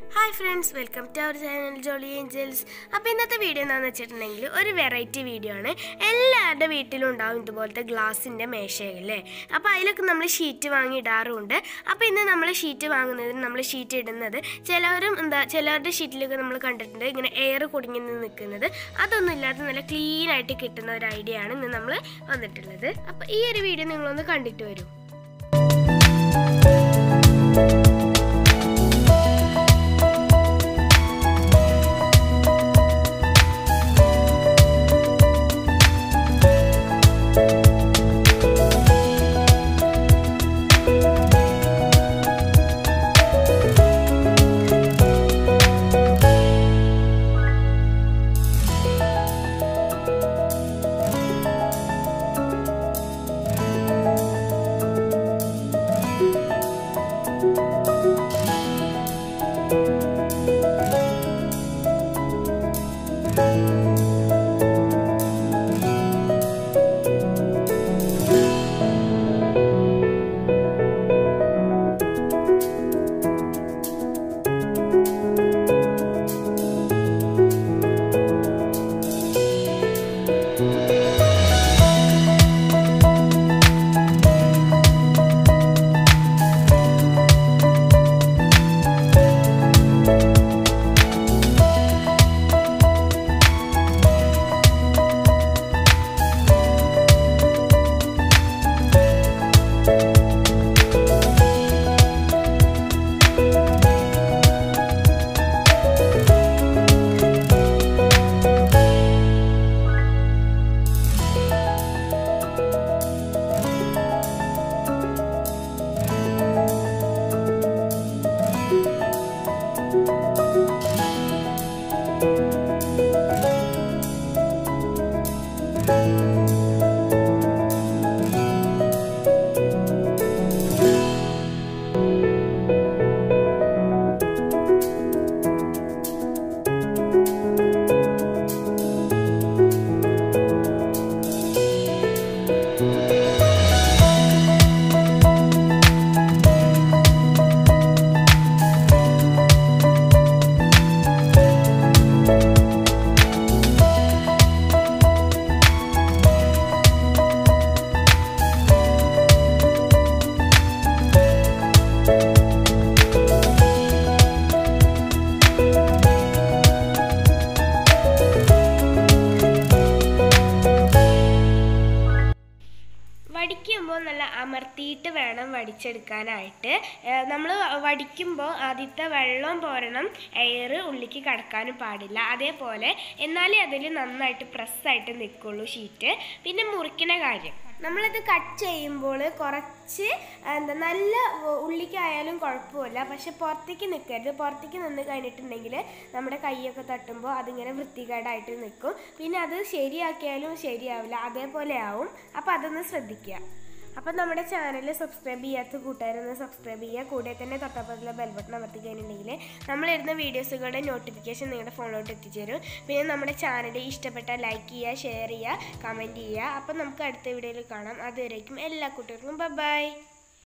hi friends welcome to our channel jolly angels അപ്പോൾ ഇന്നത്തെ video എന്താണെന്ന് വെച്ചിട്ടുണ്ടെങ്കിൽ ഒരു വെറൈറ്റി വീഡിയോ ആണ് എല്ലാവരുടെ വീട്ടിലും ഉണ്ടാവും ഇതുപോലത്തെ ഗ്ലാസിൻ്റെ മേശയല്ലേ അപ്പോൾ അതിലൊക്കെ നമ്മൾ ഷീറ്റ് വാങ്ങി ഇടാറുമുണ്ട് അപ്പോൾ ഇന്ന് നമ്മൾ ഷീറ്റ് വാങ്ങുന്നതിന് നമ്മൾ ഷീറ്റ് ഇടുന്നത് ചിലവരും എന്താ ചിലവരുടെ ഷീറ്റിലൊക്കെ നമ്മൾ കണ്ടിട്ടുണ്ട് ഇങ്ങനെ എയർ കുടുങ്ങി നിന്ന് നിൽക്കുന്നത് അതൊന്നും ഇല്ലാതെ നല്ല ക്ലീൻ ആയിട്ട് കിട്ടുന്ന ഒരു ഐഡിയ ആണ് ഇന്ന് നമ്മൾ വന്നിട്ടുള്ളത് അപ്പോൾ ഈ ഒരു വീഡിയോ നിങ്ങളൊന്ന് കണ്ടിട്ട് വരൂ വടിക്കുമ്പോൾ നല്ല അമർത്തിയിട്ട് വേണം വടിച്ചെടുക്കാനായിട്ട് നമ്മൾ വടിക്കുമ്പോൾ ആദ്യത്തെ വെള്ളം പോരണം എയർ ഉള്ളിലേക്ക് കടക്കാനും പാടില്ല അതേപോലെ എന്നാലേ അതിൽ നന്നായിട്ട് പ്രസ്സായിട്ട് നിൽക്കുള്ളൂ ഷീറ്റ് പിന്നെ മുറിക്കുന്ന കാര്യം നമ്മളിത് കട്ട് ചെയ്യുമ്പോൾ കുറച്ച് എന്താ നല്ല ഉള്ളിക്കായാലും കുഴപ്പമില്ല പക്ഷെ പുറത്തേക്ക് നിൽക്കരുത് പുറത്തേക്ക് നിന്ന് കഴിഞ്ഞിട്ടുണ്ടെങ്കിൽ നമ്മുടെ കൈയൊക്കെ തട്ടുമ്പോൾ അതിങ്ങനെ വൃത്തികേടായിട്ട് നിൽക്കും പിന്നെ അത് ശരിയാക്കിയാലും ശരിയാവില്ല അതേപോലെ ആവും അപ്പോൾ അതൊന്ന് ശ്രദ്ധിക്കുക അപ്പം നമ്മുടെ ചാനൽ സബ്സ്ക്രൈബ് ചെയ്യാത്ത കൂട്ടുകാരൊന്ന് സബ്സ്ക്രൈബ് ചെയ്യുക കൂടെ തന്നെ തൊട്ടപ്പുറത്തുള്ള ബെൽ ബട്ടൺ അമർത്തി കഴിഞ്ഞിട്ടുണ്ടെങ്കിൽ നമ്മളിടുന്ന വീഡിയോസുകളുടെ നോട്ടിഫിക്കേഷൻ നിങ്ങളുടെ ഫോണിലോട്ട് എത്തിച്ചേരും പിന്നെ നമ്മുടെ ചാനൽ ഇഷ്ടപ്പെട്ട ലൈക്ക് ചെയ്യുക ഷെയർ ചെയ്യുക കമൻറ്റ് ചെയ്യുക അപ്പം നമുക്ക് അടുത്ത വീഡിയോയിൽ കാണാം അതുവരേക്കും എല്ലാ കൂട്ടുകാർക്കും ബൈ